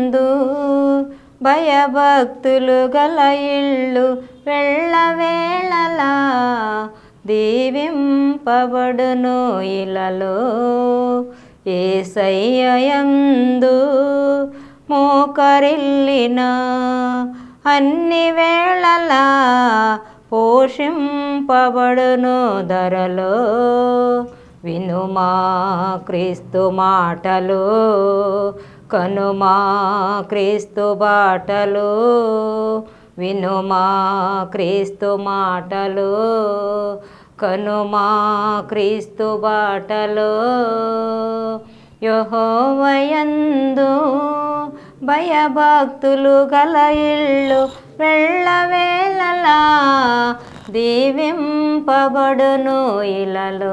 భయభక్తులుగలయందు భయభక్తులు గల ఇళ్ళు వెళ్ళవేళలా దీవింపబడును ఇలలో ఏసయ్యందు మోకరిల్లిన అన్ని వేళలా పోషింపబడును ధరలో వినుమా క్రీస్తు మాటలు కనుమా క్రీస్తు బాటలు వినుమా క్రీస్తు మాటలు కనుమా క్రీస్తు బాటలు యహోవయందు భయభక్తులు గల ఇళ్ళు వెళ్ళవేళలా దీవింపబడును ఇలలో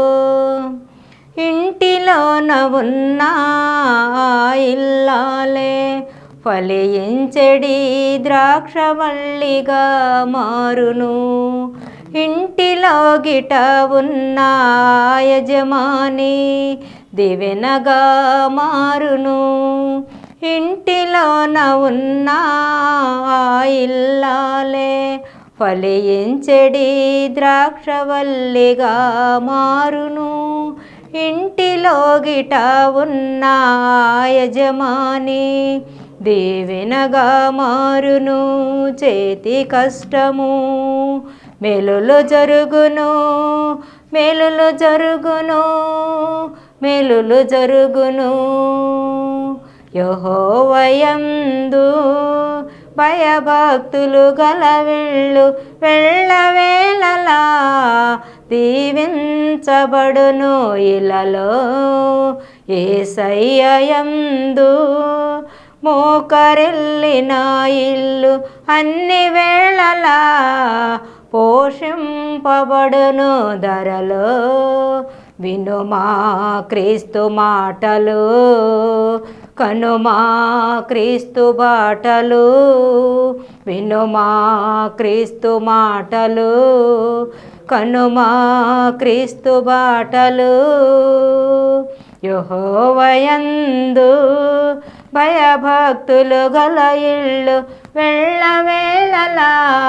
ఇంటిలోన ఉన్న ఆ ఇల్లాలే ఫలించెడి ద్రాక్షవల్లిగా మారును ఇంటిలో గిట ఉన్న యజమాని దివెనగా మారును ఇంటిలోన ఉన్న ఆ ఇల్లాలే ఫలించెడి ద్రాక్షవల్లిగా మారును ఇంటిలో గిట ఉన్న యజమాని దీవెనగా మారును చేతి కష్టము మేలులు జరుగును మేలులు జరుగును మేలులు జరుగును యహోవయందు భయభక్తులు గల వెళ్ళు వెళ్ళవేళలా దీవించబడును ఇలలో ఏసయ్యందు మోకరెల్లిన ఇల్లు అన్ని వేళలా పోషింపబడును ధరలో వినుమా క్రీస్తు మాటలు కనుమా క్రీస్తు బాటలు వినుమా క్రీస్తు మాటలు కనుమా క్రీస్తు బాటలు యహోవయందు భయభక్తులు గల ఇళ్ళు వెళ్ళవేళలా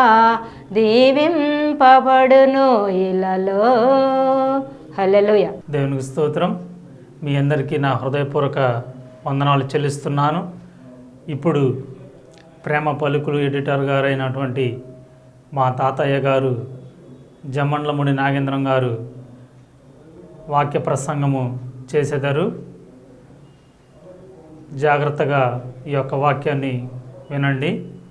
దీవింపబడును ఇలలో హల్లెలూయా దేవునికి స్తోత్రం మీ అందరికీ నా హృదయపూర్వక వందనాలు చెల్లిస్తున్నాను ఇప్పుడు ప్రేమ పలుకులు ఎడిటర్ గారు అయినటువంటి మా తాతయ్య గారు జమ్మండ్లముడి నాగేంద్రం గారు వాక్య ప్రసంగము చేసేదారు జాగ్రత్తగా ఈ యొక్క వాక్యాన్ని వినండి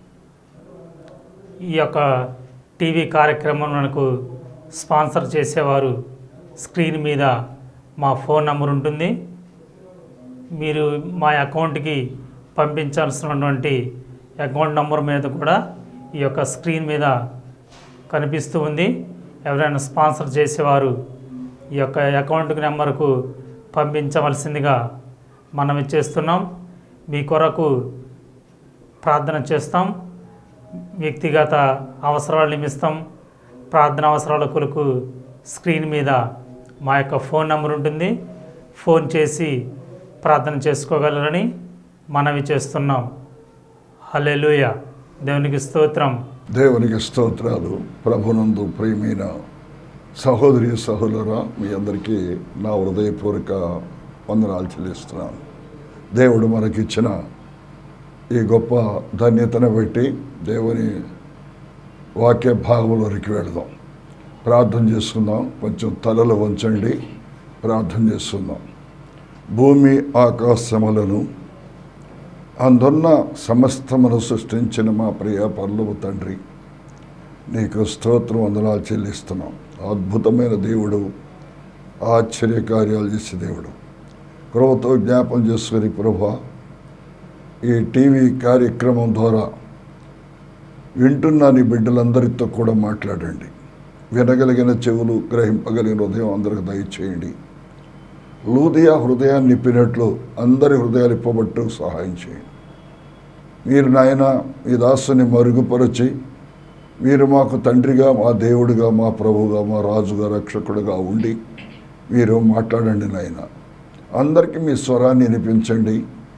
ఈ యొక్క టీవీ కార్యక్రమం మనకు స్పాన్సర్ చేసేవారు స్క్రీన్ మీద మా ఫోన్ నంబర్ ఉంటుంది మీరు మా అకౌంట్కి పంపించాల్సినటువంటి అకౌంట్ నంబర్ మీద కూడా ఈ యొక్క స్క్రీన్ మీద కనిపిస్తూ ఉంది ఎవరైనా స్పాన్సర్ చేసేవారు ఈ యొక్క అకౌంట్ నెంబర్కు పంపించవలసిందిగా మనం చేస్తున్నాం మీ కొరకు ప్రార్థన చేస్తాం వ్యక్తిగత అవసరాల నిమిత్తం ప్రార్థన అవసరాల కొరకు స్క్రీన్ మీద మా యొక్క ఫోన్ నెంబర్ ఉంటుంది ఫోన్ చేసి ప్రార్థన చేసుకోగలరని మనవి చేస్తున్నాం హల్లెలూయా దేవునికి స్తోత్రం దేవునికి స్తోత్రాలు ప్రభునందు ప్రియమైన సహోదరి సహోదరా మీ అందరికీ నా హృదయపూర్వక వందనాలు చెల్లిస్తున్నాను దేవుడు మనకిచ్చిన ఈ గొప్ప ధన్యతను బట్టి దేవుని వాక్య భాగంలోనికి వెళదాం ప్రార్థన చేసుకుందాం కొంచెం తలలు వంచండి ప్రార్థన చేసుకుందాం భూమి ఆకాశములను అందున్న సమస్తమును సృష్టించిన మా ప్రియ పర్లవ తండ్రి నీకు స్తోత్రం వందనాలు చెల్లిస్తున్నాం అద్భుతమైన దేవుడు ఆశ్చర్య కార్యాలు చేసే దేవుడు కృపతో జ్ఞాపం చేసుకుని ప్రభా ఈ టీవీ కార్యక్రమం ద్వారా వింటున్న నీ బిడ్డలందరితో కూడా మాట్లాడండి వినగలిగిన చెవులు గ్రహింపగలిగిన హృదయం అందరికి దయచేయండి లూదియా హృదయాన్ని నిప్పినట్లు అందరి హృదయాలు ఇప్పబట్టు సహాయం చేయండి మీరు నాయన ఈ దాసుని మరుగుపరచి మీరు మాకు తండ్రిగా మా దేవుడిగా మా ప్రభుగా మా రాజుగా రక్షకుడుగా ఉండి మీరు మాట్లాడండి నాయన అందరికీ మీ స్వరాన్ని వినిపించండి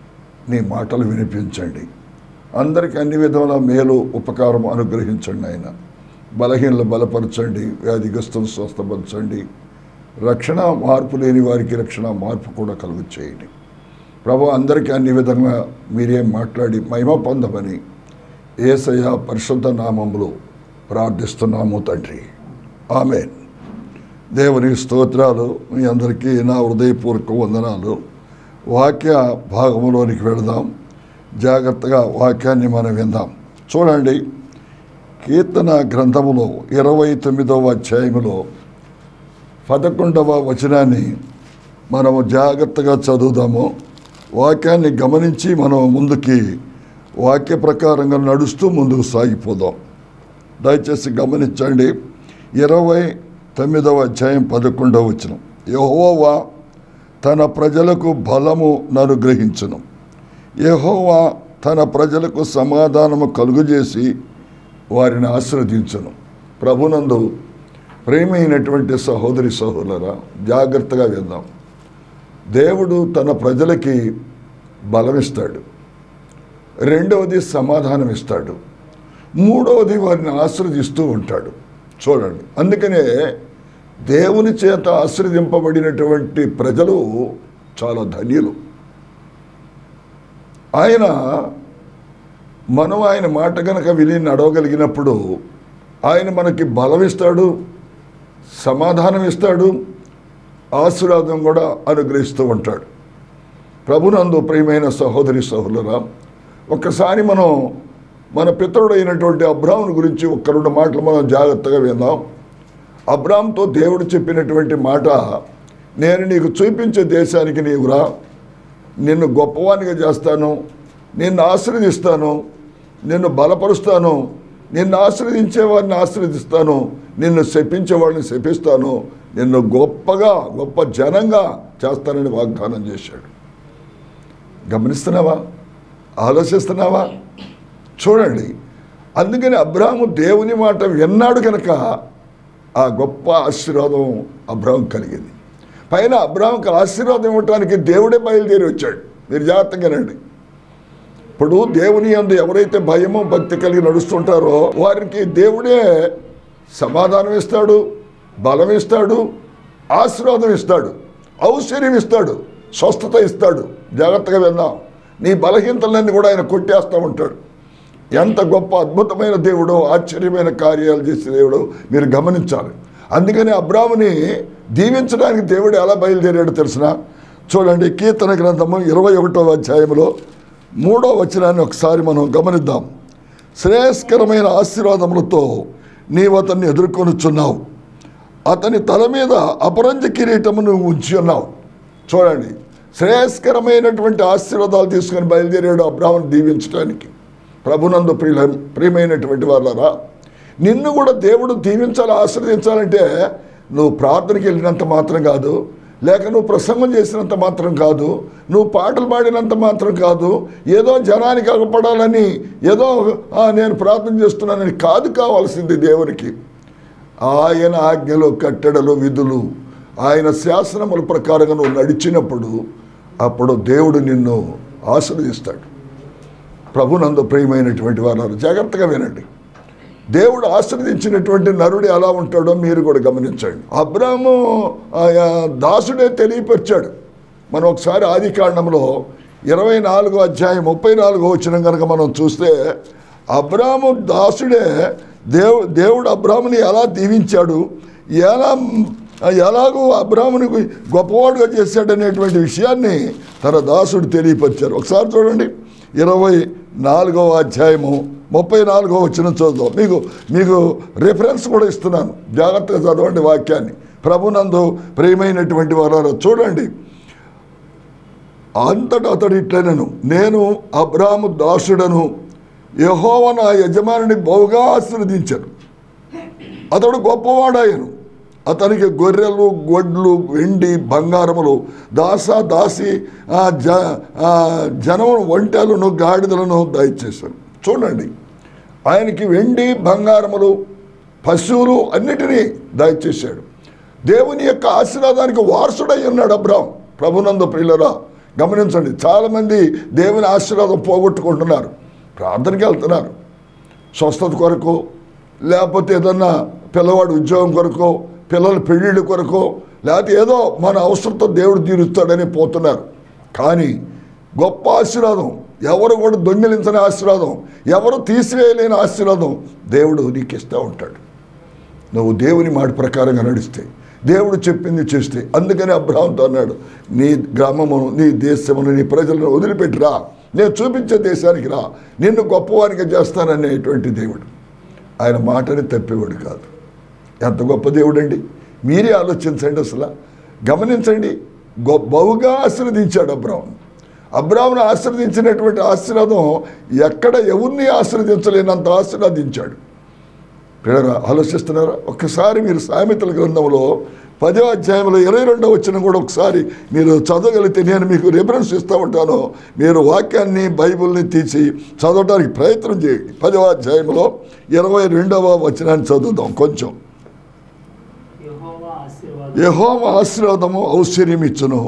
నీ మాటలు వినిపించండి అందరికీ అన్ని విధముల మేలు ఉపకారం అనుగ్రహించండి ఆయన బలహీనలు బలపరచండి వ్యాధిగ్రస్తులు స్వస్థపరచండి రక్షణ మార్పు లేని వారికి రక్షణ మార్పు కూడా కలుగు చేయండి ప్రభు అందరికీ అన్ని విధంగా మీరే మాట్లాడి మహిమ పొందమని ఏసయ పరిశుద్ధ నామములు ప్రార్థిస్తున్నాము తండ్రి ఆమెన్ దేవుని స్తోత్రాలు మీ అందరికీ నా హృదయపూర్వక వందనాలు వాక్య భాగంలోనికి వెళదాం జాగ్రత్తగా వాక్యాన్ని మనం విందాం చూడండి కీర్తన గ్రంథములో ఇరవై తొమ్మిదవ అధ్యాయములో పదకొండవ వచనాన్ని మనము జాగ్రత్తగా చదువుదాము వాక్యాన్ని గమనించి మనం ముందుకి వాక్య ప్రకారంగా నడుస్తూ ముందుకు సాగిపోదాం దయచేసి గమనించండి ఇరవై తొమ్మిదవ అధ్యాయం పదకొండవ వచనం యహోవా తన ప్రజలకు బలము అనుగ్రహించును యహోవా తన ప్రజలకు సమాధానము కలుగజేసి వారిని ఆశీర్వదించును ప్రభునందు ప్రేమైనటువంటి సహోదరి సహోదరా జాగ్రత్తగా విందాం దేవుడు తన ప్రజలకి బలమిస్తాడు రెండవది సమాధానం ఇస్తాడు మూడవది వారిని ఆశ్రదిస్తూ ఉంటాడు చూడండి అందుకనే దేవుని చేత ఆశ్రదింపబడినటువంటి ప్రజలు చాలా ధన్యులు ఆయన మనం ఆయన మాట కనుక విని నడవగలిగినప్పుడు ఆయన మనకి బలం ఇస్తాడు సమాధానం ఇస్తాడు ఆశీర్వాదం కూడా అనుగ్రహిస్తూ ఉంటాడు ప్రభునందు ప్రియమైన సహోదరి సహోదరా ఒక్కసారి మనం మన పితరుడైనటువంటి అబ్రాహ్ముని గురించి ఒక్క రెండు మాటలు మనం జాగ్రత్తగా విందాం అబ్రామ్తో దేవుడు చెప్పినటువంటి మాట నేను నీకు చూపించే దేశానికి నీవురా నిన్ను గొప్పవానిగా చేస్తాను నిన్ను ఆశీర్వదిస్తాను నిన్ను బలపరుస్తాను నిన్ను ఆశీర్వదించే వారిని ఆశీర్వదిస్తాను నిన్ను శపించే వాడిని శపిస్తాను నిన్ను గొప్పగా గొప్ప జనంగా చేస్తానని వాగ్దానం చేశాడు గమనిస్తున్నావా ఆలోచిస్తున్నావా చూడండి అందుకని అబ్రాహము దేవుని మాట విన్నాడు కనుక ఆ గొప్ప ఆశీర్వాదం అబ్రాహం కలిగింది పైన అబ్రాహంకి ఆశీర్వాదం ఇవ్వటానికి దేవుడే బయలుదేరి వచ్చాడు మీరు జాగ్రత్తగానండి ఇప్పుడు దేవుని యందు ఎవరైతే భయము భక్తి కలిగి నడుస్తుంటారో వారికి దేవుడే సమాధానం ఇస్తాడు బలం ఇస్తాడు ఆశీర్వాదం ఇస్తాడు ఔశ్వర్యం ఇస్తాడు స్వస్థత ఇస్తాడు జాగ్రత్తగా విందాం నీ బలహీనతలన్నీ కూడా ఆయన కొట్టేస్తూ ఉంటాడు ఎంత గొప్ప అద్భుతమైన దేవుడో ఆశ్చర్యమైన కార్యాలు చేసే దేవుడో మీరు గమనించాలి అందుకని అబ్రాముని దీవించడానికి దేవుడు ఎలా బయలుదేరాడో తెలిసిన చూడండి కీర్తన గ్రంథము ఇరవై ఒకటో అధ్యాయంలో మూడో వచనాన్ని ఒకసారి మనం గమనిద్దాం శ్రేయస్కరమైన ఆశీర్వాదములతో నీవు అతన్ని ఎదుర్కొనుచున్నావు అతని తల మీద అపరంజ కిరీటమును ఉంచి ఉన్నావు చూడండి శ్రేయస్కరమైనటువంటి ఆశీర్వాదాలు తీసుకొని బయలుదేరాడు అబ్రాహ్మణ్ దీవించడానికి ప్రభునందు ప్రియ ప్రియమైనటువంటి వాళ్ళరా నిన్ను కూడా దేవుడు దీవించాలి ఆశీర్వదించాలంటే నువ్వు ప్రార్థనకి వెళ్ళినంత మాత్రం కాదు లేక నువ్వు ప్రసంగం చేసినంత మాత్రం కాదు నువ్వు పాటలు పాడినంత మాత్రం కాదు ఏదో జనానికి అగపడాలని ఏదో "ఆ, నేను ప్రార్థన చేస్తున్నానని కాదు కావాల్సింది దేవునికి ఆయన ఆజ్ఞలు కట్టడలు విధులు ఆయన శాసనముల ప్రకారంగా నువ్వు నడిచినప్పుడు అప్పుడు దేవుడు నిన్ను ఆశీర్వదిస్తాడు ప్రభునందు ప్రియమైనటువంటి వారు జాగ్రత్తగా వినండి దేవుడు ఆశ్రదించినటువంటి నరుడు ఎలా ఉంటాడో మీరు కూడా గమనించండి అబ్రాము ఆయా దాసుడే తెలియపరిచాడు మనం ఒకసారి ఆది కాండంలో ఇరవై నాలుగో అధ్యాయం ముప్పై నాలుగో వచ్చిన కనుక మనం చూస్తే అబ్రాము దాసుడే దేవు దేవుడు అబ్రాముని ఎలా దీవించాడు ఎలా ఎలాగో అబ్రాహ్ముని గొప్పవాడుగా చేశాడనేటువంటి విషయాన్ని తన దాసుడు తెలియపరిచారు ఒకసారి చూడండి ఇరవై నాలుగవ అధ్యాయము ముప్పై నాలుగవ వచ్చిన చూద్దాం మీకు మీకు రిఫరెన్స్ కూడా ఇస్తున్నాను జాగ్రత్తగా చదవండి వాక్యాన్ని ప్రభునందు ప్రియమైనటువంటి వారు చూడండి అంతటా అతడు ఇట్లనను నేను అబ్రాము దాసుడను యహోవ నా యజమానిని బహుగా ఆశీర్వదించాను అతడు గొప్పవాడాయను అతనికి గొర్రెలు గొడ్లు వెండి బంగారములు దాస దాసి ఆ జ ఆ జనం ఒంటెలను గాడిదలను దయచేశాను చూడండి ఆయనకి వెండి బంగారములు పశువులు అన్నిటినీ దయచేశాడు దేవుని యొక్క ఆశీర్వాదానికి వారసుడై ఉన్నాడు అబ్రాం ప్రభునంద ప్రియులరా గమనించండి చాలామంది దేవుని ఆశీర్వాదం పోగొట్టుకుంటున్నారు ప్రార్థనకి వెళ్తున్నారు స్వస్థత కొరకు లేకపోతే ఏదన్నా పిల్లవాడు ఉద్యోగం కొరకు పిల్లల పెళ్ళిళ్ళ కొరకు లేకపోతే ఏదో మన అవసరంతో దేవుడు తీరుస్తాడని పోతున్నారు కానీ గొప్ప ఆశీర్వాదం ఎవరు కూడా దొంగిలించని ఆశీర్వాదం ఎవరు తీసివేయలేని ఆశీర్వాదం దేవుడు నీకు ఇస్తూ ఉంటాడు నువ్వు దేవుని మాట ప్రకారంగా నడిస్తే దేవుడు చెప్పింది చేస్తే అందుకని అబ్రహాంతో అన్నాడు నీ గ్రామమును నీ దేశమును నీ ప్రజలను వదిలిపెట్టిరా నేను చూపించే దేశానికి రా నిన్ను గొప్పవారిగా చేస్తాననేటువంటి దేవుడు ఆయన మాటని తప్పేవాడు కాదు ఎంత గొప్ప దేవుడు అండి మీరే ఆలోచించండి అసలు గమనించండి గొ బహుగా ఆశీర్వదించాడు అబ్రాహ్మణ్ అబ్రాహ్మణ్ ఆశీర్వదించినటువంటి ఆశీర్వాదం ఎక్కడ ఎవరిని ఆశీర్వదించలేనంత ఆశీర్వదించాడు పిల్లరా ఆలోచిస్తున్నారా ఒక్కసారి మీరు సామెతల గ్రంథంలో పదో అధ్యాయంలో ఇరవై రెండో వచ్చిన కూడా ఒకసారి మీరు చదవగలిగితే నేను మీకు రిఫరెన్స్ ఇస్తూ ఉంటాను మీరు వాక్యాన్ని బైబిల్ని తీసి చదవడానికి ప్రయత్నం చేయండి పదో అధ్యాయంలో ఇరవై రెండవ వచనాన్ని చదువుదాం కొంచెం యెహోవా ఆశీర్వాదం యహోవ ఆశీర్వాదము ఔశ్వర్యం ఇచ్చును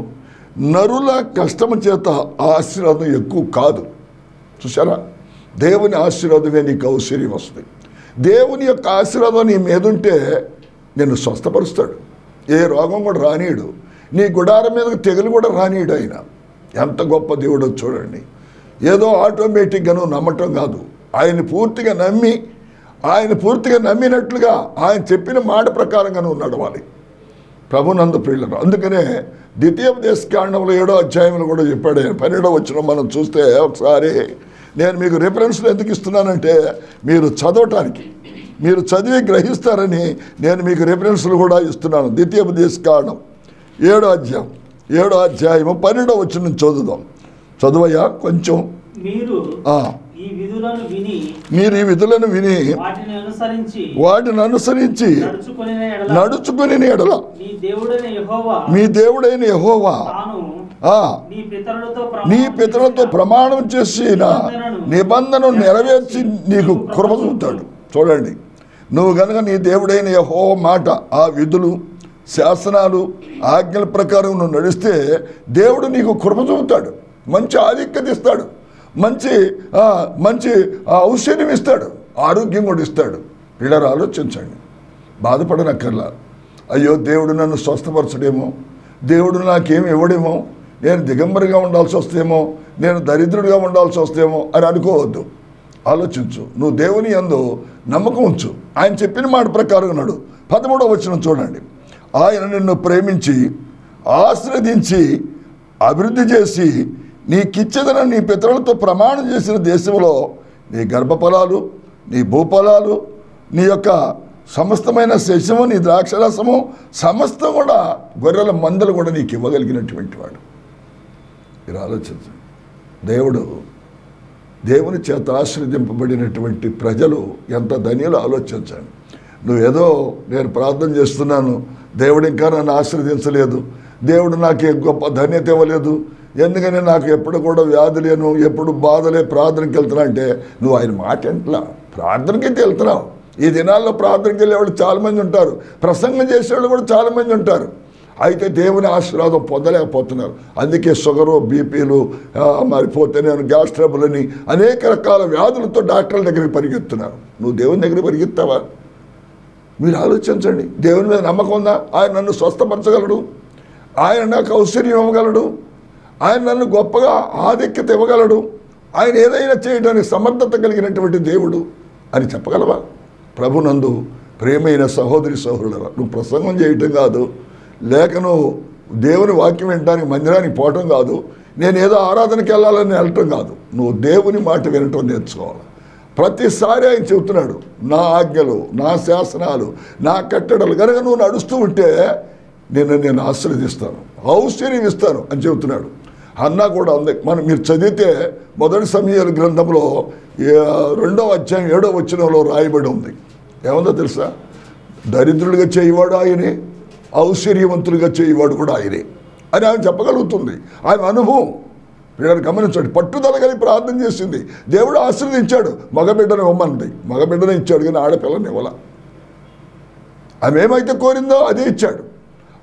నరుల కష్టము చేత ఆ ఆశీర్వాదం ఎక్కువ కాదు చూసారా దేవుని ఆశీర్వాదమే నీకు ఔశ్వర్యం వస్తుంది దేవుని యొక్క ఆశీర్వాదం నీ మీదుంటే నిన్ను స్వస్థపరుస్తాడు ఏ రోగం కూడా రానీయడు నీ గుడారం మీదకి తెగులు కూడా రానీయడు ఆయన ఎంత గొప్ప దేవుడో చూడండి ఏదో ఆటోమేటిక్గా నువ్వు నమ్మటం కాదు ఆయన పూర్తిగా నమ్మి ఆయన పూర్తిగా నమ్మినట్లుగా ఆయన చెప్పిన మాట ప్రకారంగా నువ్వు నడవాలి ప్రభునందు ప్రియులను అందుకనే ద్వితీయోపదేశ కాండంలో ఏడో అధ్యాయంలో కూడా చెప్పాడు ఆయన పన్నెండో వచ్చిన మనం చూస్తే ఒకసారి నేను మీకు రిఫరెన్స్లు ఎందుకు ఇస్తున్నానంటే మీరు చదవటానికి మీరు చదివి గ్రహిస్తారని నేను మీకు రిఫరెన్స్లు కూడా ఇస్తున్నాను ద్వితీయోపదేశ కాండం ఏడో అధ్యాయం ఏడో అధ్యాయము పన్నెండో వచ్చిన చదువుదాం చదువయ్యా కొంచెం మీరు ఆ, ఈ విధులను విని మీరు ఈ విధులను విని వాటిని అనుసరించి వాటిని అనుసరించి నడుచుకుని ఎడల నడుచుకుని ఎడల నీ దేవుడైన యెహోవా మీ దేవుడైన యెహోవా తాను ఆ, నీ పితరులతో నీ ప్రమాణం పితరులతో చేసిన ప్రమాణం చేసిన నిబంధన నెరవేర్చి నీకు కృప చూపుతాడు చూడండి నువ్వు గనక నీ దేవుడైన యహో మాట ఆ విధులు శాసనాలు ఆజ్ఞల ప్రకారం నువ్వు నడిస్తే దేవుడు నీకు కృప చూపుతాడు మంచి ఆధిక్యత ఇస్తాడు మంచి ఆ, మంచి ఆ, ఔషధ్యం ఇస్తాడు ఆరోగ్యం కూడా ఇస్తాడు పిల్లలు ఆలోచించండి బాధపడనక్కర్లా అయ్యో దేవుడు నన్ను స్వస్థపరచడేమో దేవుడు నాకేం ఇవ్వడేమో నేను దిగంబరిగా ఉండాల్సి వస్తేమో నేను దరిద్రుడిగా ఉండాల్సి వస్తేమో అని అనుకోవద్దు ఆలోచించు నువ్వు దేవుని యందు నమ్మకం ఉంచు ఆయన చెప్పిన మాట ప్రకారం నడు పదమూడవ వచ్చిన చూడండి ఆయన నిన్ను ప్రేమించి ఆశ్రదించి అభివృద్ధి చేసి నీకిచ్చేదన నీ పితరులతో ప్రమాణం చేసిన దేశంలో నీ గర్భఫలాలు నీ భూఫలాలు నీ యొక్క సమస్తమైన శశము నీ ద్రాక్షరసము సమస్తం కూడా గొర్రెల మందలు కూడా నీకు ఇవ్వగలిగినటువంటి వాడు మీరు ఆలోచించండి దేవుడు దేవుని చేత ఆశ్రదింపబడినటువంటి ప్రజలు ఎంత ధన్యులు ఆలోచించండి నువ్వేదో నేను ప్రార్థన చేస్తున్నాను దేవుడు ఇంకా నన్ను ఆశ్రదించలేదు దేవుడు నాకు ఏ గొప్ప ధన్యత ఇవ్వలేదు ఎందుకని నాకు ఎప్పుడు కూడా వ్యాధి లేను ఎప్పుడు బాధలే ప్రార్థనకి వెళ్తున్నా అంటే నువ్వు ఆయన మాట ఎంట్లా ప్రార్థనకి అయితే వెళ్తున్నావు ఈ దినాల్లో ప్రార్థనకి వెళ్ళేవాళ్ళు చాలామంది ఉంటారు ప్రసంగం చేసేవాళ్ళు కూడా చాలామంది ఉంటారు అయితే దేవుని ఆశీర్వాదం పొందలేకపోతున్నారు అందుకే షుగరు బీపీలు ఆ, మరి పోతే నేను గ్యాస్ ట్రబుల్ అని అనేక రకాల వ్యాధులతో డాక్టర్ల దగ్గరికి పరిగెత్తున్నారు నువ్వు దేవుని దగ్గరికి పరిగెత్తావా మీరు ఆలోచించండి దేవుని మీద నమ్మకం ఉందా ఆయన నన్ను స్వస్థపరచగలడు ఆయన నాకు ఔశ్వర్యం ఇవ్వగలడు ఆయన నన్ను గొప్పగా ఆధిక్యత ఇవ్వగలడు ఆయన ఏదైనా చేయడానికి సమర్థత కలిగినటువంటి దేవుడు అని చెప్పగలవా ప్రభునందు ప్రేమైన సహోదరి సహోదరుల నువ్వు ప్రసంగం చేయటం కాదు లేక నువ్వు దేవుని వాక్యం వినడానికి మందిరానికి పోవటం కాదు నేను ఏదో ఆరాధనకి వెళ్ళాలని వెళ్ళటం కాదు నువ్వు దేవుని మాట వినటం నేర్చుకోవాలి ప్రతిసారి ఆయన చెబుతున్నాడు నా ఆజ్ఞలు నా శాసనాలు నా కట్టడలు కనుక నువ్వు నడుస్తూ ఉంటే నేను నేను ఆశీర్వదిస్తాను ఔశ్వర్యం ఇస్తాను అని చెబుతున్నాడు అన్నా కూడా ఉంది మనం మీరు చదివితే మొదటి సమయాల గ్రంథంలో ఏ- రెండవ అధ్యాయం ఏడో వచనంలో రాయబడి ఉంది ఏముందో తెలుసా దరిద్రులుగా చేయవాడు ఆయనే ఔశ్వర్యవంతులుగా చేయవాడు కూడా ఆయనే అని ఆమె చెప్పగలుగుతుంది ఆమె అనుభవం వీళ్ళని గమనించండి పట్టుదల కలిగి ప్రార్థన చేసింది దేవుడు ఆశీర్వదించాడు మగబిడ్డను ఇవ్వమంది మగబిడ్డను ఇచ్చాడు కానీ ఆడపిల్లని ఇవ్వాల ఆమె ఏమైతే కోరిందో అదే ఇచ్చాడు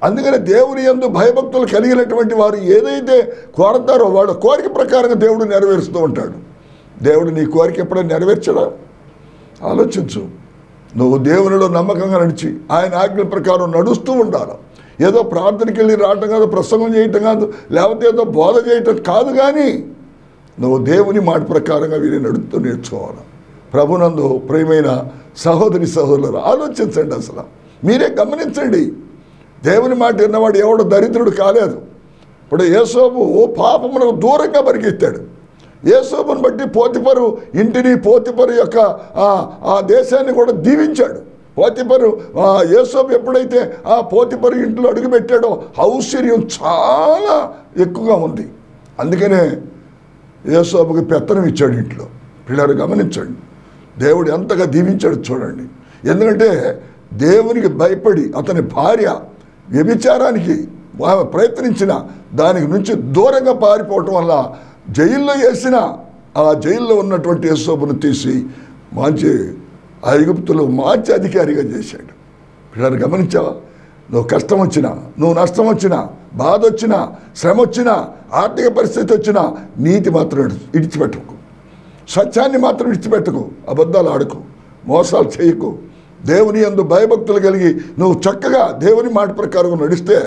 అందుకని దేవుని యందు భయభక్తులు కలిగినటువంటి వారు ఏదైతే కోరతారో వాళ్ళ కోరిక ప్రకారంగా దేవుడు నెరవేరుస్తూ ఉంటాడు దేవుడు నీ కోరిక ఎప్పుడైనా నెరవేర్చడా ఆలోచించు నువ్వు దేవునిలో నమ్మకంగా నడిచి ఆయన ఆజ్ఞల ప్రకారం నడుస్తూ ఉండాలి ఏదో ప్రార్థనకి వెళ్ళి రావటం కాదు ప్రసంగం చేయటం కాదు లేకపోతే ఏదో బోధ చేయటం కాదు కానీ నువ్వు దేవుని మాట ప్రకారంగా వీరిని నడుస్తూ నేర్చుకోవాలి ప్రభునందు ప్రియమైన సహోదరి సహోదరులు ఆలోచించండి అసలు మీరే గమనించండి దేవుని మాట విన్నవాడు ఎవడు దరిద్రుడు కాలేదు ఇప్పుడు యేసోబు పాపమునకు దూరంగా పరిగెత్తాడు యేసోబుని బట్టి పోతిపరు ఇంటిని పోతిపరు యొక్క ఆ- ఆ దేశాన్ని కూడా దీవించాడు పోతిపరు ఆ యేసోబు ఎప్పుడైతే ఆ పోతిపరు ఇంట్లో అడుగుపెట్టాడో ఔశ్వర్యం చాలా ఎక్కువగా ఉంది అందుకనే యేసోబుకి పెత్తనం ఇచ్చాడు ఇంట్లో పిల్లలు గమనించండి దేవుడు ఎంతగా దీవించాడు చూడండి ఎందుకంటే దేవునికి భయపడి అతని భార్య వ్యభిచారానికి ఆమె ప్రయత్నించిన దానికి నుంచి దూరంగా పారిపోవటం వల్ల జైల్లో వేసిన ఆ జైల్లో ఉన్నటువంటి యేసోబును తీసి మంచి ఐగుప్తులో మంచి అధికారిగా చేశాడు పిల్లలు గమనించావా నువ్వు కష్టం వచ్చినా నువ్వు నష్టం వచ్చినా బాధ వచ్చినా శ్రమ వచ్చినా ఆర్థిక పరిస్థితి వచ్చినా నీతి మాత్రం ఇడిచి- ఇడిచిపెట్టకు సత్యాన్ని మాత్రం విడిచిపెట్టకు అబద్ధాలు ఆడకు మోసాలు చేయకు దేవుని యందు భయభక్తులు కలిగి నువ్వు చక్కగా దేవుని మాట ప్రకారం నడిస్తే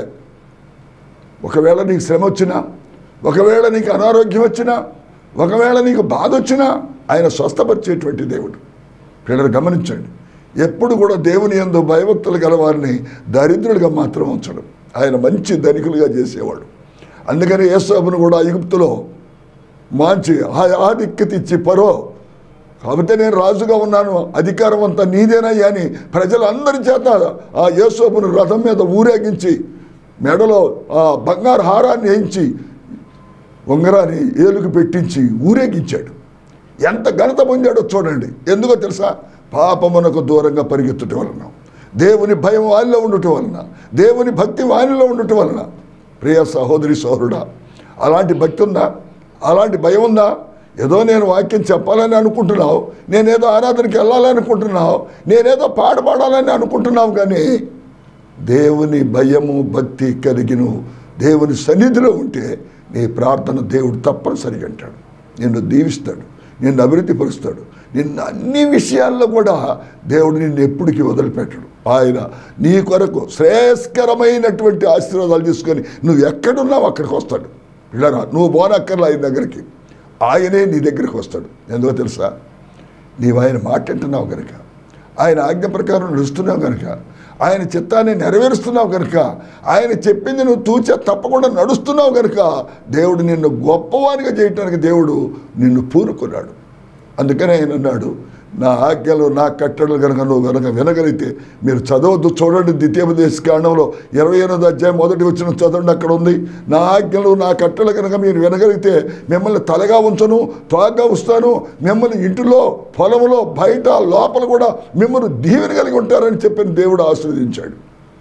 ఒకవేళ నీకు శ్రమ వచ్చినా ఒకవేళ నీకు అనారోగ్యం వచ్చినా ఒకవేళ నీకు బాధ వచ్చినా ఆయన స్వస్థపరిచేటువంటి దేవుడు పిల్లలు గమనించండి ఎప్పుడు కూడా దేవుని యందు భయభక్తులు గల వారిని దరిద్రులుగా మాత్రం ఉంచడం ఆయన మంచి ధనికులుగా చేసేవాడు అందుకని యేసోబును కూడా ఐగుప్తులో మంచి ఆ- ఆధిక్యత ఇచ్చి పరో కాబట్టి నేను రాజుగా ఉన్నాను అధికారం అంతా నీదేనయ్యా అని ప్రజలందరి చేత ఆ యేసోబును రథం మీద ఊరేగించి మెడలో ఆ బంగారు హారాన్ని వేయించి ఉంగరాన్ని ఏలుగు పెట్టించి ఊరేగించాడు ఎంత ఘనత పొందాడో చూడండి ఎందుకో తెలుసా పాపమునకు దూరంగా పరిగెత్తుట వలన దేవుని భయం వానిలో ఉండటం వలన దేవుని భక్తి వానిలో ఉండటం వలన ప్రియ సహోదరి సోదరుడా అలాంటి భక్తి ఉందా అలాంటి భయం ఉందా ఏదో నేను వాక్యం చెప్పాలని అనుకుంటున్నావు నేనేదో ఆరాధనకి వెళ్ళాలని అనుకుంటున్నావు నేనేదో పాట పాడాలని అనుకుంటున్నావు కానీ దేవుని భయము భక్తి కలిగిను దేవుని సన్నిధిలో ఉంటే నీ ప్రార్థన దేవుడు తప్పనిసరిగా అంటాడు నిన్ను దీవిస్తాడు నిన్ను అభివృద్ధి పరుస్తాడు నిన్ను అన్ని విషయాల్లో కూడా దేవుడు నిన్ను ఎప్పటికీ వదిలిపెట్టడు ఆయన నీ కొరకు శ్రేయస్కరమైనటువంటి ఆశీర్వాదాలు తీసుకొని నువ్వు ఎక్కడున్నావు అక్కడికి వస్తాడు పిల్లరా నువ్వు పోనక్కర్లా ఆయన దగ్గరికి ఆయనే నీ దగ్గరికి వస్తాడు ఎందుకో తెలుసా నీవు ఆయన మాట వింటున్నావు కనుక ఆయన ఆజ్ఞ ప్రకారం నడుస్తున్నావు కనుక ఆయన చిత్తాన్ని నెరవేరుస్తున్నావు కనుక ఆయన చెప్పింది నువ్వు తూచా తప్పకుండా నడుస్తున్నావు కనుక దేవుడు నిన్ను గొప్పవానిగా చేయటానికి దేవుడు నిన్ను పూనుకున్నాడు అందుకనే ఆయన అన్నాడు నా ఆజ్ఞలు నా కట్టడలు కనుక నువ్వు కనుక వినగలిగితే మీరు చదవద్దు చూడండి ద్వితీయోపదేశ కాండంలో ఇరవై ఎనిమిది అధ్యాయం మొదటి వచ్చిన చదవండి అక్కడ ఉంది నా ఆజ్ఞలు నా కట్టడలు కనుక మీరు వినగలిగితే మిమ్మల్ని తలగా ఉంచను త్వాగా ఉంచుతాను మిమ్మల్ని ఇంటిలో పొలంలో బయట లోపల కూడా మిమ్మల్ని దీవెన కలిగి ఉంటారని చెప్పిన దేవుడు ఆశీర్వదించాడు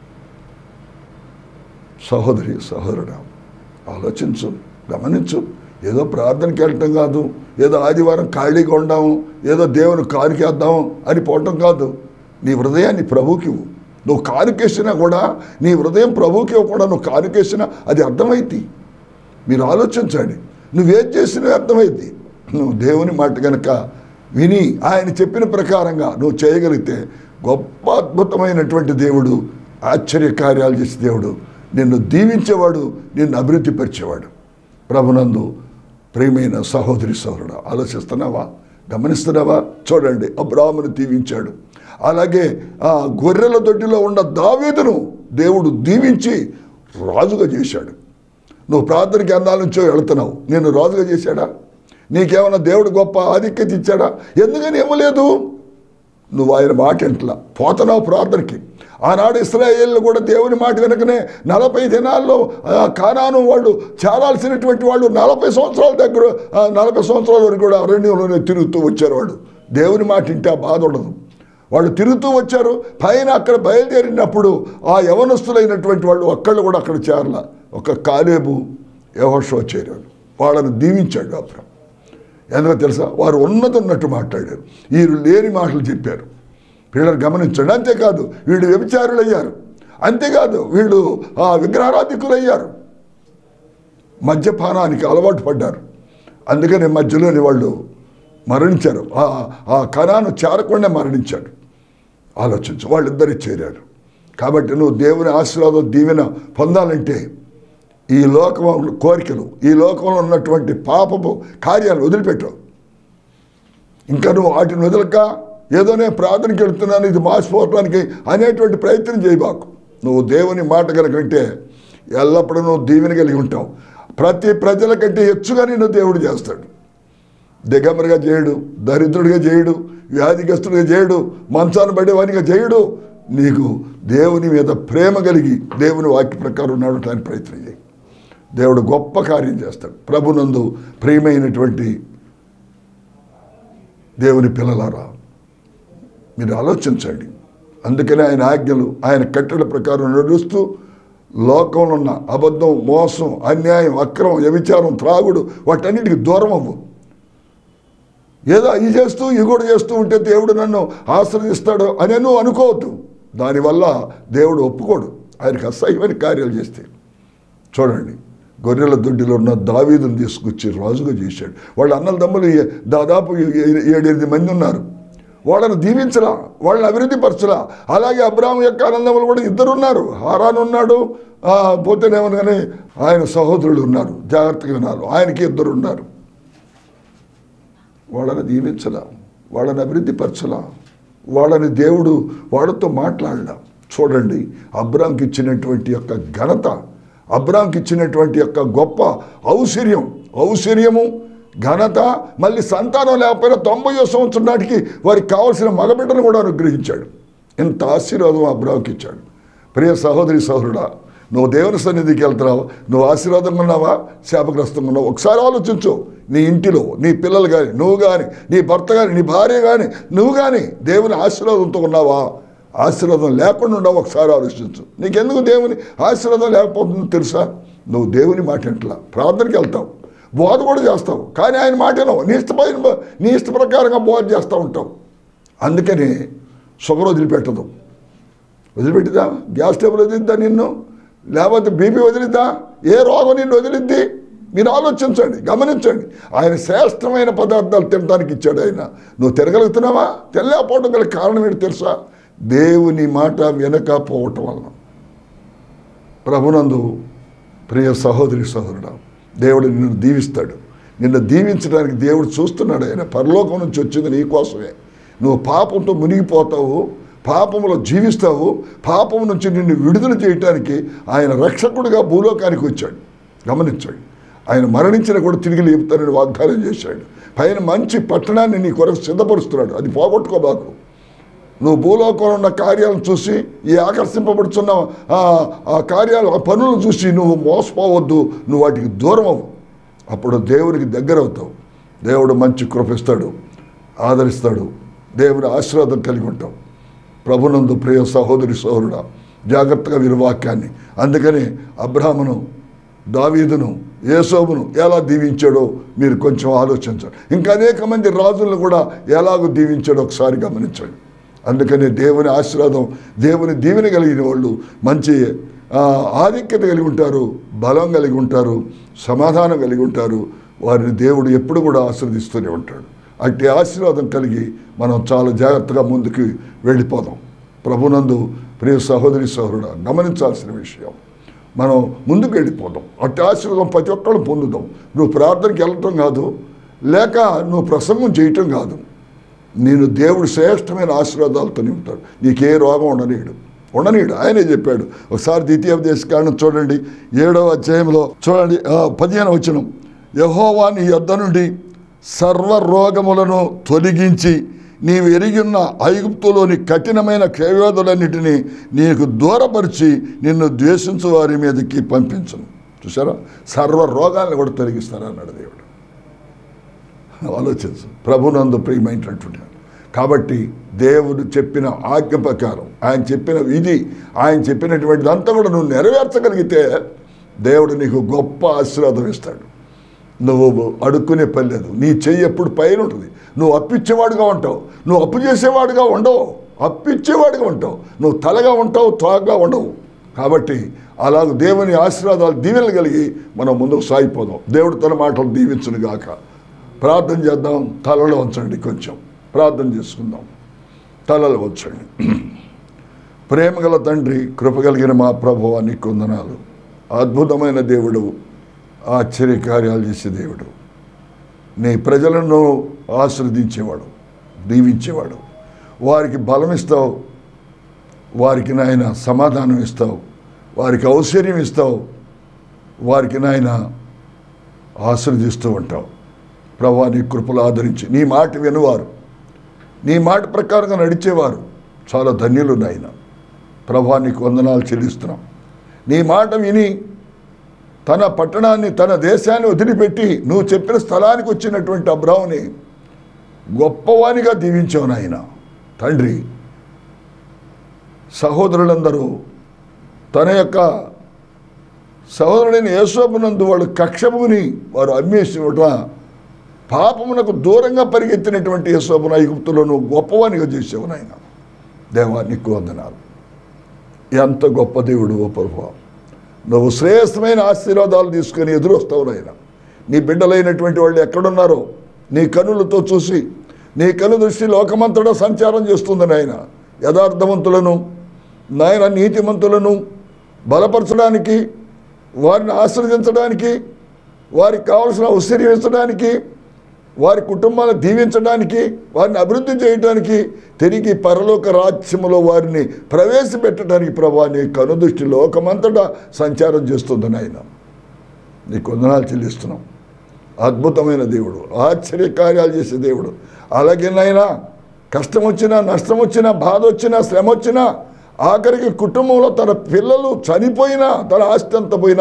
సహోదరి సహోదరుడా ఆలోచించు గమనించు ఏదో ప్రార్థనకి వెళ్ళటం కాదు ఏదో ఆదివారం ఖాళీగా ఉండాము ఏదో దేవుని కారుకేద్దాము అని పోవటం కాదు నీ హృదయాన్ని ప్రభువుకి ఇవ్వు నువ్వు కారుకేసినా కూడా నీ హృదయం ప్రభువుకి ఇవ్వకుండా నువ్వు కారుకేసినా అది అర్థమైంది మీరు ఆలోచించండి నువ్వేం చేసినా అర్థమైంది నువ్వు దేవుని మాట కనుక విని ఆయన చెప్పిన ప్రకారంగా నువ్వు చేయగలిగితే గొప్ప అద్భుతమైనటువంటి దేవుడు ఆశ్చర్య కార్యాలు చేసే దేవుడు నిన్ను దీవించేవాడు నిన్ను అభివృద్ధి పరిచేవాడు ప్రభునందు ప్రియమైన సహోదరి సహోదరుడు ఆలోచిస్తున్నావా గమనిస్తున్నావా చూడండి అబ్రాహ్మను దీవించాడు అలాగే ఆ గొర్రెల దొడ్డిలో ఉన్న దావీదును దేవుడు దీవించి రాజుగా చేశాడు నువ్వు ప్రార్థనకి అన్నాల నుంచో వెళుతున్నావు నేను రాజుగా చేశాడా నీకేమైనా దేవుడు గొప్ప ఆధిక్యత ఇచ్చాడా ఎందుకని ఇవ్వలేదు నువ్వు ఆయన మాట ఇంట్లా పోతున్నావు ప్రార్థనకి ఆనాడు ఇస్రాయేళ్ళు కూడా దేవుని మాట వెనుకనే నలభై దినాల్లో ఆ కానాను వాళ్ళు చేరాల్సినటువంటి వాళ్ళు నలభై సంవత్సరాల దగ్గర ఆ నలభై సంవత్సరాల వరకు కూడా అరణ్యంలోనే తిరుగుతూ వచ్చారు వాళ్ళు దేవుని మాట ఇంటే ఆ బాధ ఉండదు వాళ్ళు తిరుగుతూ వచ్చారు పైన అక్కడ బయలుదేరినప్పుడు ఆ యవనస్తులైనటువంటి వాళ్ళు ఒక్కళ్ళు కూడా అక్కడ చేరల ఒక కాలేబు యహోషో చేరాడు వాళ్ళని దీవించాడు అప్పుడు ఎందుకో తెలుసా వారు ఉన్నది ఉన్నట్టు మాట్లాడారు వీరు లేని మాటలు చెప్పారు పిల్లలు గమనించండి అంతేకాదు వీళ్ళు వ్యభిచారులు అయ్యారు అంతేకాదు వీళ్ళు ఆ విగ్రహారాధికులయ్యారు మద్యపానానికి అలవాటు పడ్డారు అందుకని మధ్యలోని వాళ్ళు మరణించారు ఆ- ఆ కణాను చేరకుండా మరణించాడు ఆలోచించు వాళ్ళిద్దరు చేరారు కాబట్టి నువ్వు దేవుని ఆశీర్వాదం దీవెన పొందాలంటే ఈ లోకం కోరికలు ఈ లోకంలో ఉన్నటువంటి పాపపు కార్యాలు వదిలిపెట్టు ఇంకా నువ్వు వాటిని వదలక ఏదో నేను ప్రార్థనకి వెళ్తున్నాను ఇది మార్చిపోవటానికి అనేటువంటి ప్రయత్నం చేయబాకు నువ్వు దేవుని మాట కనుక వింటే ఎల్లప్పుడూ నువ్వు దీవెన కలిగి ఉంటావు ప్రతి ప్రజల కంటే హెచ్చుగా నిన్ను దేవుడు చేస్తాడు దిగంబరిగా చేయడు దరిద్రుడిగా చేయడు వ్యాధిగ్రస్తుడిగా చేయడు మంచాన్ని పడేవానిగా చేయడు నీకు దేవుని మీద ప్రేమ కలిగి దేవుని వాక్య ప్రకారం నడవటానికి ప్రయత్నం చేయి దేవుడు గొప్ప కార్యం చేస్తాడు ప్రభునందు ప్రియమైనటువంటి దేవుని పిల్లలారా మీరు ఆలోచించండి అందుకనే ఆయన ఆజ్ఞలు ఆయన కట్టడ ప్రకారం నడుస్తూ లోకంలో ఉన్న అబద్ధం మోసం అన్యాయం అక్రమం వ్యభిచారం త్రాగుడు వాటన్నిటికి దూరం అవ్వు ఏదో అది చేస్తూ ఇది కూడా చేస్తూ ఉంటే దేవుడు నన్ను ఆశ్రదిస్తాడు అని నువ్వు అనుకోవద్దు దానివల్ల దేవుడు ఒప్పుకోడు ఆయనకు అసహ్యమైన కార్యాలు చేస్తే చూడండి గొర్రెల దొడ్డిలో ఉన్న దావీదును తీసుకొచ్చి రాజుగా చేశాడు వాళ్ళ అన్నల దమ్ములు ఏ- దాదాపు ఏ- ఏ- ఏడెనిమిది మంది ఉన్నారు వాళ్ళని దీవించలా వాళ్ళని అభివృద్ధి పరచలా అలాగే అబ్రాహం యొక్క ఆనందములు కూడా ఇద్దరు ఉన్నారు హారాన్ ఉన్నాడు ఆ, పోతేనేమనగానే ఆయన సహోదరులు ఉన్నారు జాగ్రత్తగా వినాలి ఆయనకి ఇద్దరు ఉన్నారు వాళ్ళని దీవించలా వాళ్ళని అభివృద్ధి పరచలా వాళ్ళని దేవుడు వాళ్ళతో మాట్లాడలా చూడండి అబ్రాంకి ఇచ్చినటువంటి యొక్క ఘనత అబ్రాంకి ఇచ్చినటువంటి యొక్క గొప్ప ఔశ్వర్యం ఔశ్వర్యము ఘనత మళ్ళీ సంతానం లేకపోయినా తొంభై సంవత్సరం నాటికి వారికి కావాల్సిన మగబిడ్డను కూడా అనుగ్రహించాడు ఇంత ఆశీర్వాదం అబ్రాంకి ఇచ్చాడు ప్రియ సహోదరి సహోదరుడా నువ్వు దేవుని సన్నిధికి వెళ్తున్నావు నువ్వు ఆశీర్వాదంగా ఉన్నావా శాపగ్రస్తంగా ఉన్నావు ఒకసారి ఆలోచించు నీ ఇంటిలో నీ పిల్లలు కానీ నువ్వు కానీ నీ భర్త కానీ నీ భార్య కానీ నువ్వు కానీ దేవుని ఆశీర్వాదంతో ఉన్నావా ఆశీర్వాదం లేకుండా ఉన్నావు ఒకసారి ఆలోచించు నీకెందుకు దేవుని ఆశీర్వాదం లేకపోతుందో తెలుసా నువ్వు దేవుని మాట ఇంట్లా ప్రార్థనకి వెళ్తావు బోధ కూడా చేస్తావు కానీ ఆయన మాట వినవు. నీ ఇష్టమైన నీ ఇష్ట ప్రకారంగా బోధ చేస్తూ ఉంటావు అందుకని షుగర్ వదిలిపెట్టదు వదిలిపెట్టిదా గ్యాస్ టేబుల్ వదిలిద్దా నిన్ను లేకపోతే బీపీ వదిలిద్దా ఏ రోగం నిన్ను వదిలిద్ది మీరు ఆలోచించండి గమనించండి ఆయన శ్రేష్టమైన పదార్థాలు తినడానికి ఇచ్చాడు ఆయన నువ్వు తిరగలుగుతున్నావా తెల్లకపోవడం గల కారణం ఏంటి తెలుసా దేవుని మాట వినకపోవటం వలన ప్రభునందు ప్రియ సహోదరి సహోదరుడు దేవుడు నిన్ను దీవిస్తాడు నిన్ను దీవించడానికి దేవుడు చూస్తున్నాడు ఆయన పరలోకం నుంచి వచ్చింది నీ కోసమే నువ్వు పాపంతో మునిగిపోతావు పాపంలో జీవిస్తావు పాపం నుంచి నిన్ను విడుదల చేయటానికి ఆయన రక్షకుడిగా భూలోకానికి వచ్చాడు గమనించాడు ఆయన మరణించిన కూడా తిరిగి లేపుతానని వాగ్దానం చేశాడు పైన మంచి పట్టణాన్ని నీ కొరకు సిద్ధపరుస్తున్నాడు అది పోగొట్టుకోబాకు నువ్వు భూలోకంలో ఉన్న కార్యాలను చూసి ఈ ఆకర్షింపబడుతున్న ఆ ఆ కార్యాలు ఆ పనులను చూసి నువ్వు మోసపోవద్దు నువ్వు వాటికి దూరం అవ్వు అప్పుడు దేవునికి దగ్గర అవుతావు దేవుడు మంచి కృపిస్తాడు ఆదరిస్తాడు దేవుని ఆశీర్వాదం కలిగి ఉంటావు ప్రభునందు ప్రియ సహోదరి సహోదరుడా జాగ్రత్తగా వీరి వాక్యాన్ని అందుకని అబ్రాహ్మను దావీదును యేసోబును ఎలా దీవించాడో మీరు కొంచెం ఆలోచించండి ఇంకా అనేక మంది రాజులను కూడా ఎలాగో దీవించాడో ఒకసారి గమనించండి అందుకని దేవుని ఆశీర్వాదం దేవుని దీవెన కలిగిన వాళ్ళు మంచి ఆ, ఆధిక్యత కలిగి ఉంటారు బలం కలిగి ఉంటారు సమాధానం కలిగి ఉంటారు వారిని దేవుడు ఎప్పుడు కూడా ఆశీర్వదిస్తూనే ఉంటాడు అట్టి ఆశీర్వాదం కలిగి మనం చాలా జాగ్రత్తగా ముందుకు వెళ్ళిపోదాం ప్రభునందు ప్రియ సహోదరి సహోదరుడు గమనించాల్సిన విషయం మనం ముందుకు వెళ్ళిపోదాం అట్టి ఆశీర్వాదం ప్రతి ఒక్కళ్ళు పొందుదాం నువ్వు ప్రార్థనకి వెళ్ళటం కాదు లేక నువ్వు ప్రసంగం చేయటం కాదు నేను దేవుడు శ్రేష్టమైన ఆశీర్వాదాలతో ఉంటాడు నీకే రోగం ఉండనీయడు ఉండనీయడు ఆయనే చెప్పాడు ఒకసారి ద్వితీయోపదేశ కారణం చూడండి ఏడవ అధ్యాయంలో చూడండి ఆ, పదిహేను వచనం యహోవా నీ యొద్ద నుండి సర్వ రోగములను తొలగించి నీవు ఎరిగిన్న ఐగుప్తులోని కఠినమైన క్షయవ్యాధులన్నిటినీ నీకు దూరపరిచి నిన్ను ద్వేషించు వారి మీదకి పంపించను చూసారా సర్వ రోగాలను కూడా తొలగిస్తారన్నాడు దేవుడు ఆలోచించు ప్రభునందు ప్రియమైనటువంటి కాబట్టి దేవుడు చెప్పిన ఆజ్ఞ ప్రకారం ఆయన చెప్పిన విధి ఆయన చెప్పినటువంటిదంతా కూడా నువ్వు నెరవేర్చగలిగితే దేవుడు నీకు గొప్ప ఆశీర్వాదం ఇస్తాడు నువ్వు అడుక్కునే పని లేదు నీ చెయ్యి ఎప్పుడు పైన ఉంటుంది నువ్వు అప్పిచ్చేవాడుగా ఉంటావు నువ్వు అప్పు చేసేవాడుగా ఉండవు అప్పిచ్చేవాడుగా ఉంటావు నువ్వు తలగా ఉంటావు తోగా ఉండవు కాబట్టి అలాగ దేవుని ఆశీర్వాదాలు దీవెనలు కలిగి మనం ముందుకు సాగిపోదాం దేవుడు తన మాటలు దీవించును గాక ప్రార్థన చేద్దాం తలలో ఉంచండి కొంచెం ప్రార్థన చేసుకుందాం తలలో ఉంచండి ప్రేమగల తండ్రి కృపగలిగిన మా ప్రభువ నీకు వందనాలు అద్భుతమైన దేవుడు ఆశ్చర్యకార్యాలు చేసే దేవుడు నీ ప్రజలను ఆశీర్వదించేవాడు దీవించేవాడు వారికి బలం ఇస్తావు వారికి నాయన సమాధానం ఇస్తావు వారికి ఔశ్వర్యం ఇస్తావు వారికి నాయన ఆశీర్వదిస్తూ ఉంటావు ప్రభా నీ కృపలు ఆదరించి నీ మాట వినువారు నీ మాట ప్రకారంగా నడిచేవారు చాలా ధన్యులు నాయన ప్రభా నీకు వందనాలు చెల్లిస్తున్నాం నీ మాట విని తన పట్టణాన్ని తన దేశాన్ని వదిలిపెట్టి నువ్వు చెప్పిన స్థలానికి వచ్చినటువంటి అబ్రావుని గొప్పవానిగా దీవించావు నాయన తండ్రి సహోదరులందరూ తన యొక్క సహోదరుడైన యేసోపునందు వాళ్ళు కక్షముని వారు అమ్మేసినట పాపమునకు దూరంగా పరిగెత్తినటువంటి యేసోపున ఐగుప్తులో నువ్వు గొప్పవానిగా చేసావు నాయన దేవా నీకు వందనాలు ఎంత గొప్ప దేవుడు ఓ ప్రభు నువ్వు శ్రేయస్సమైన ఆశీర్వాదాలు తీసుకొని ఎదురొస్తావు నాయన నీ బిడ్డలైనటువంటి వాళ్ళు ఎక్కడున్నారో నీ కనులతో చూసి నీ కను దృష్టి లోకమంతటా సంచారం చేస్తుంది నాయన యథార్థవంతులను నాయన నీతిమంతులను బలపరచడానికి వారిని ఆశ్రదించడానికి వారికి కావలసిన ఉసిరించడానికి వారి కుటుంబాలను దీవించడానికి వారిని అభివృద్ధి చేయడానికి తిరిగి పరలోక రాజ్యములో వారిని ప్రవేశపెట్టడానికి ప్రభా నీ కనుదృష్టి లోకమంతటా సంచారం చేస్తుంది నాయన నీకు వందనాలు చెల్లిస్తున్నాం అద్భుతమైన దేవుడు ఆశ్చర్య కార్యాలు చేసే దేవుడు అలాగే నాయన కష్టం వచ్చినా నష్టం వచ్చినా బాధ వచ్చినా శ్రమ వచ్చినా ఆఖరికి కుటుంబంలో తన పిల్లలు చనిపోయినా తన ఆస్తి అంత పోయినా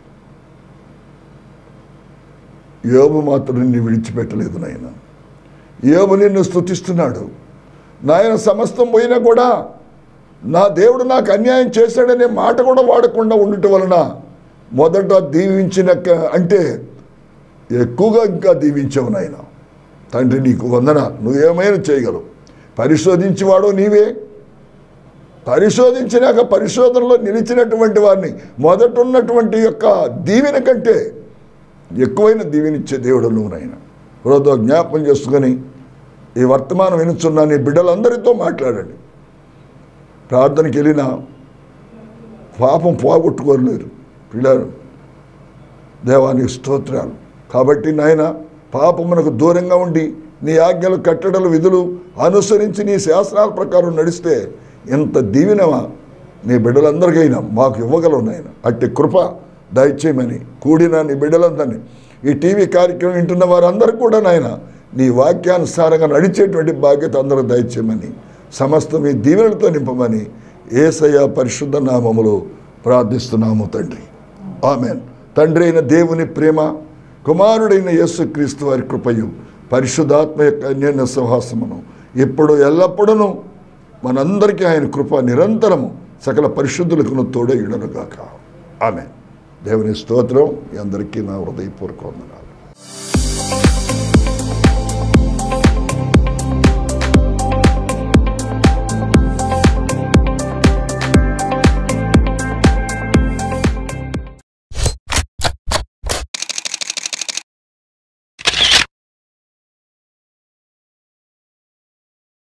యోబు మాత్రం నిన్ను విడిచిపెట్టలేదు నాయన యోబు నిన్ను స్తుతిస్తున్నాడు నాయన సమస్తం పోయినా కూడా నా దేవుడు నాకు అన్యాయం చేశాడనే మాట కూడా వాడకుండా ఉండటం వలన మొదట దీవించిన క- అంటే ఎక్కువగా ఇంకా దీవించావు నాయన తండ్రి నీకు వందన నువ్వేమైనా చేయగలవు పరిశోధించేవాడు నీవే పరిశోధించినాక పరిశోధనలో నిలిచినటువంటి వారిని మొదట ఉన్నటువంటి యొక్క దీవెన కంటే ఎక్కువైన దీవెనిచ్చే దేవుడు నువ్వు నాయన హృదయ జ్ఞాపం చేసుకొని ఈ వర్తమానం వినుచున్న నీ బిడ్డలందరితో మాట్లాడండి ప్రార్థనకి వెళ్ళినా పాపం పోగొట్టుకోలేరు పిల్లలు దేవానికి స్తోత్రాలు కాబట్టి నాయన పాపమునకు దూరంగా ఉండి నీ ఆజ్ఞలు కట్టడలు విధులు అనుసరించి నీ శాస్త్రాల ప్రకారం నడిస్తే ఎంత దీవెనమా నీ బిడ్డలందరికైనా మాకు ఇవ్వగలవు నాయన అట్టి కృప దయచేయమని కూడిన నీ బిడ్డలందరినీ ఈ టీవీ కార్యక్రమం వింటున్న వారందరూ కూడా నాయన నీ వాక్యానుసారంగా నడిచేటువంటి బాధ్యత అందరూ దయచేయమని సమస్తం ఈ దీవెనలతో నింపమని ఏసయ్య పరిశుద్ధ నామములో ప్రార్థిస్తున్నాము తండ్రి ఆమెన్ తండ్రి అయిన దేవుని ప్రేమ కుమారుడైన యేసుక్రీస్తు వారి కృపయు పరిశుద్ధాత్మ యొక్క అన్యోన్య సహవాసమును ఇప్పుడు ఎల్లప్పుడూ మనందరికీ ఆయన కృప నిరంతరము సకల పరిశుద్ధులకు తోడయుడనుగాక ఆమె దేవుని స్తోత్రం మీ అందరికీ నా హృదయపూర్వక వందనాలు